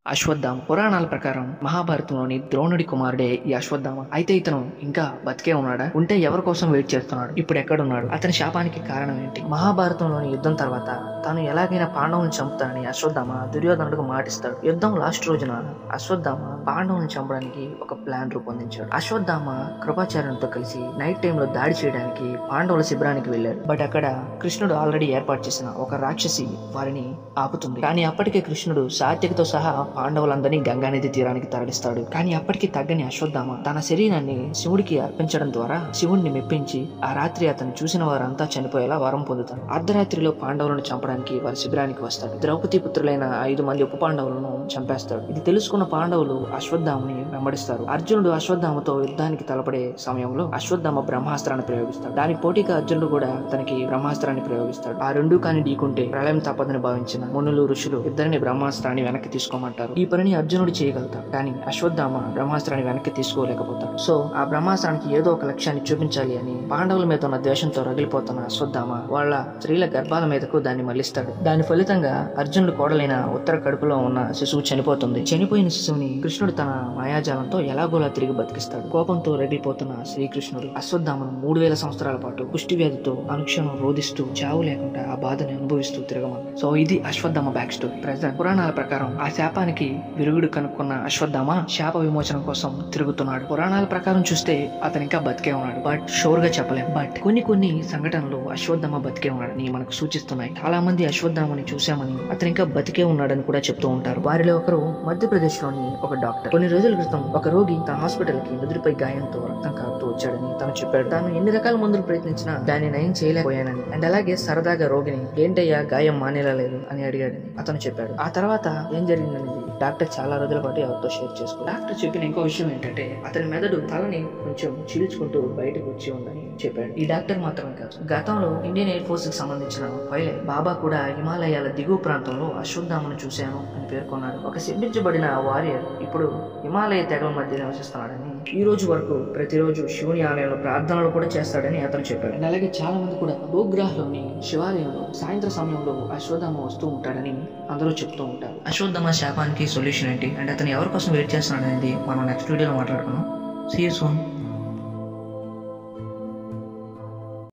అశ్వత్థామ పురాణాల ప్రకారం మహాభారతంలోని ద్రోణుడి కుమారుడే ఈ అశ్వత్థామ అయితే ఇతను ఇంకా బతికే ఉన్నాడా ఉంటే ఎవరి కోసం వెయిట్ చేస్తున్నాడు ఇప్పుడు ఎక్కడున్నాడు అతని శాపానికి కారణం ఏంటి మహాభారతంలోని యుద్ధం తర్వాత తాను ఎలాగైనా పాండవుని చంపుతానని అశ్వత్థామ దుర్యోధనుడికి మాటిస్తాడు యుద్ధం లాస్ట్ రోజున అశ్వత్థామ పాండవుని చంపడానికి ఒక ప్లాన్ రూపొందించాడు అశ్వత్థామ కృపాచార్యునితో కలిసి నైట్ టైంలో దాడి చేయడానికి పాండవుల శిబిరానికి వెళ్ళాడు బట్ అక్కడ కృష్ణుడు ఆల్రెడీ ఏర్పాటు చేసిన ఒక రాక్షసి వారిని ఆపుతుంది కానీ అప్పటికే కృష్ణుడు సాత్యకతో సహా పాండవులందరినీ గంగానది తీరానికి తరలిస్తాడు కానీ అప్పటికి తగ్గని అశ్వత్థామ తన శరీరాన్ని శివుడికి అర్పించడం ద్వారా శివుణ్ణి మెప్పించి ఆ రాత్రి అతను చూసిన వారంతా చనిపోయేలా వరం పొందుతాడు అర్ధరాత్రిలో పాండవులను చంపడానికి వారి శిబిరానికి వస్తాడు ద్రౌపది పుత్రులైన ఐదు మంది ఉప పాండవులను చంపేస్తాడు ఇది తెలుసుకున్న పాండవులు అశ్వత్థాముని వెంబడిస్తారు అర్జునుడు అశ్వత్థామతో యుద్ధానికి తలపడే సమయంలో అశ్వత్థామ బ్రహ్మాస్త్రాన్ని ప్రయోగిస్తాడు దానికి పోటీగా అర్జునుడు కూడా తనకి బ్రహ్మాస్త్రాన్ని ప్రయోగిస్తాడు ఆ రెండు కాని ఢీకుంటే ప్రళయం తప్పదని భావించిన మునులు ఋషులు ఇద్దరిని బ్రహ్మాస్త్రాన్ని వెనక్కి తీసుకోమంటారు ఈ పనిని అర్జునుడు చేయగలుగుతాడు కానీ అశ్వత్థామ బ్రహ్మాస్త్రాన్ని వెనక్కి తీసుకోలేకపోతాడు సో ఆ బ్రహ్మాస్త్రానికి ఏదో ఒక లక్ష్యాన్ని చూపించాలి అని పాండవుల మీద ఉన్న ద్వేషంతో రగిలిపోతున్న అశ్వత్థామ వాళ్ళ స్త్రీల గర్భాల మీదకు దాన్ని మళ్లిస్తాడు దాని ఫలితంగా అర్జునుడు కోడలైన ఉత్తర కడుపులో ఉన్న శిశువు చనిపోతుంది చనిపోయిన శిశువుని కృష్ణుడు తన మాయాజాలంతో ఎలాగోలా తిరిగి బతికిస్తాడు కోపంతో రగిలిపోతున్న శ్రీకృష్ణుడు అశ్వత్థామను మూడు వేల సంవత్సరాల పాటు కుష్టి వ్యాధితో అనుక్షణం రోధిస్తూ చావు లేకుండా ఆ బాధని అనుభవిస్తూ తిరగమన్నాడు సో ఇది అశ్వత్థామ బ్యాక్ స్టోరీ ప్రజెంట్ పురాణాల ప్రకారం ఆ శాపానికి విరుగుడు కనుక్కున్న అశ్వత్థామ శాప విమోచన కోసం తిరుగుతున్నాడు పురాణాల ప్రకారం చూస్తే అతను ఇంకా బతికే ఉన్నాడు బట్ షోర్ గా చెప్పలేం బట్ కొన్ని కొన్ని సంఘటనలు అశ్వత్థామ బతికే ఉన్నాడని మనకు సూచిస్తున్నాయి చాలా మంది అశ్వత్థామని చూశామని అతను ఇంకా బతికే ఉన్నాడని కూడా చెప్తూ ఉంటారు వారిలో ఒకరు మధ్యప్రదేశ్ లోని ఒక డాక్టర్ కొన్ని రోజుల క్రితం ఒక రోగి తన హాస్పిటల్ కి నుదురుపై గాయంతో రక్తం కారుతూ వచ్చాడని తను చెప్పాడు తాను ఎన్ని రకాల మందులు ప్రయత్నించినా దాన్ని నయం చేయలేకపోయానని అండ్ అలాగే సరదాగా రోగిని ఏంటయ్యా గాయం మానేలా లేదు అని అడిగాడని అతను చెప్పాడు ఆ తర్వాత ఏం జరిగిందనేది డాక్టర్ చాలా రోజుల పాటు ఎవరితో షేర్ చేసుకో డాక్టర్ చెప్పిన ఇంకో విషయం ఏంటంటే అతని మెదడు తలని కొంచెం చీల్చుకుంటూ బయటకు వచ్చి ఉందని చెప్పాడు ఈ డాక్టర్ మాత్రమే కాదు గతంలో ఇండియన్ ఎయిర్ ఫోర్స్ కి సంబంధించిన పైలట్ బాబా కూడా హిమాలయాల దిగువ ప్రాంతంలో అశ్వత్థామను చూశాను అని పేర్కొన్నాడు ఒక శిక్షించబడిన వారియర్ ఇప్పుడు హిమాలయ తెగల మధ్య నివసిస్తున్నాడని ఈ రోజు వరకు ప్రతిరోజు శివుని ఆలయంలో ప్రార్థనలు కూడా చేస్తాడని అతను చెప్పాడు అండ్ అలాగే చాలా మంది కూడా భూగ్రహంలోని శివాలయంలో సాయంత్రం సమయంలో అశ్వత్థామ వస్తూ ఉంటాడని అందరూ చెప్తూ ఉంటారు అశ్వత్థామ శాపానికి సొల్యూషన్ ఏంటి అండ్ అతను ఎవరి కోసం వెయిట్ చేస్తున్నాడు అనేది మనం నెక్స్ట్ వీడియోలో మాట్లాడుకున్నాం సీ సూన్